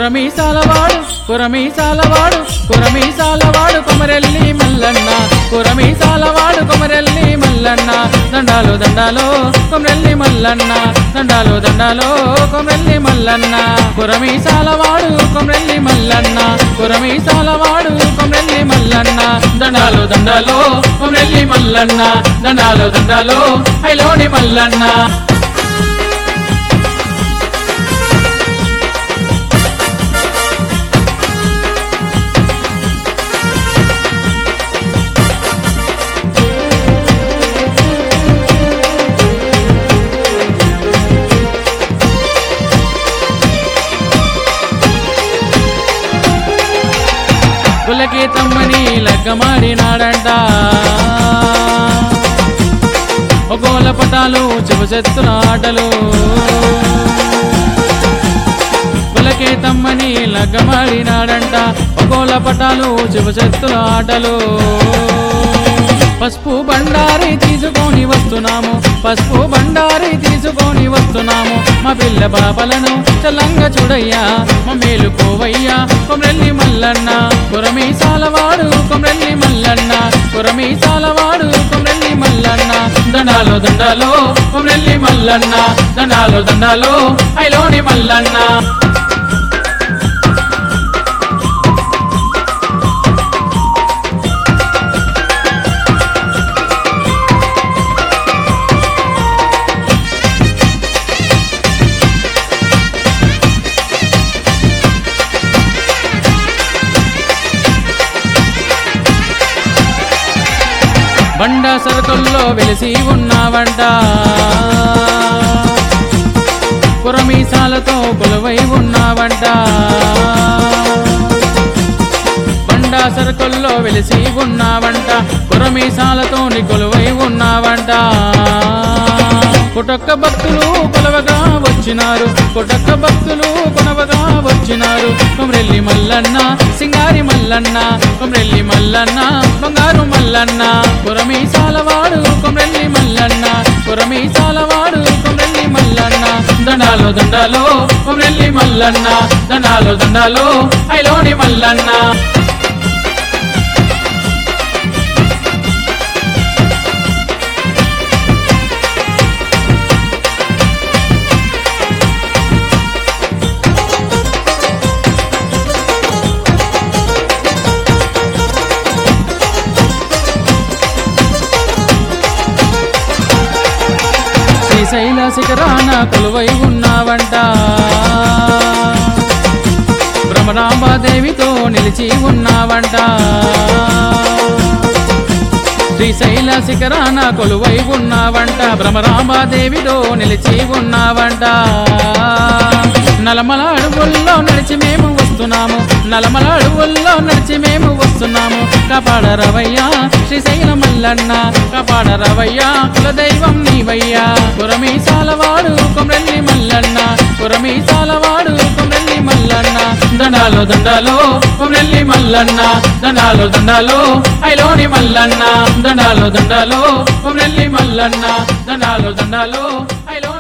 కురమీసాలవాడు కురమీసాలవాడు కురమీసాలవాడు కొమరెల్లి మల్లన్న కురమీసాలవాడు కొమరెల్లి మల్లన్న దండాలు దండాలో కొమరెల్లి మల్లన్న దండాలు దండాలో కొమరెల్లి మల్లన్న కురమీసాలవాడు కొమరెల్లి మల్లన్న కురమీసాలవాడు కొమరెల్లి మల్లన్న దండాలు దండాలో కొమరెల్లి మల్లన్న దండాలు దండాలో ఐలోని మల్లన్న గులకే తమ్మని లగ్గమాడినాడంట ఒకోల పటాలు చెబుచెత్తున ఆటలు గులకే తమ్మని లగ్గమాడినాడంట ఒకోల పటాలు చెబుచెత్తున ఆటలు పసుపు బండారి తీసుకొని వస్తున్నాము పసుపు బండారి తీసుకొని వస్తున్నాము మా పిల్ల బాబలను చల్లంగా చూడయ్యా మా మేలుకోవయ్యా కొమరెల్లి మల్లన్న కురమీసాలవాడు కొమరెల్లి మల్లన్న కురమీసాలవాడు కొమరెల్లి మల్లన్న దండాలో దండాలో కొమరెల్లి మల్లన్న దండాలో దండాలో ఐలోని మల్లన్న బండ సరుకుల్లో వెలిసి ఉన్నావంట కురమీసాలతో కొలువై ఉన్నావంట బండ సరుకుల్లో వెలిసి ఉన్నావంట కురమీసాలతో కొలువై ఉన్నావంట కుటొక్క భక్తులు కొలవగా వచ్చినారు కుటొక్క భక్తులు కొనవగా వచ్చినారు కొమరెల్లి మల్లన్న సింగారి మల్లన్న కొమరెల్లి మల్లన్న బంగారు మల్లన్న కురమీసాలవాడు కొమరెల్లి మల్లన్న కురమీసాలవాడు కొమరెల్లి మల్లన్న దండాలో దండాలో కొమరెల్లి మల్లన్న దండాలో దండాలో ఐలోని మల్లన్న శ్రీశైల శిఖరాన కొలువై ఉన్నావంట భ్రమరాంబాదేవితో నిలిచి ఉన్నావంట శ్రీశైల శిఖరాన కొలువై ఉన్నావంట భ్రమరాంబాదేవితో నిలిచి ఉన్నావంట నలమల అడవుల్లో నడిచి మేము వస్తున్నాము నలమల అడవుల్లో నడిచి మేము వస్తున్నాము కాపాడరవయ్యా శ్రీశైల మల్లన్న కాపాడరవయ్యా కులదైవం నీవయ్యా కురమీసాలవాడు కొమరెల్లి మల్లన్న కురమీసాలవాడు కొమరెల్లి మల్లన్న దండాలో దండాలో కొమరెల్లి మల్లన్న దండాలో దండాలో ఐలోని మల్లన్న దండాలో దండాలో కొమరెల్లి మల్లన్న దండాలో దండాలో ఐలో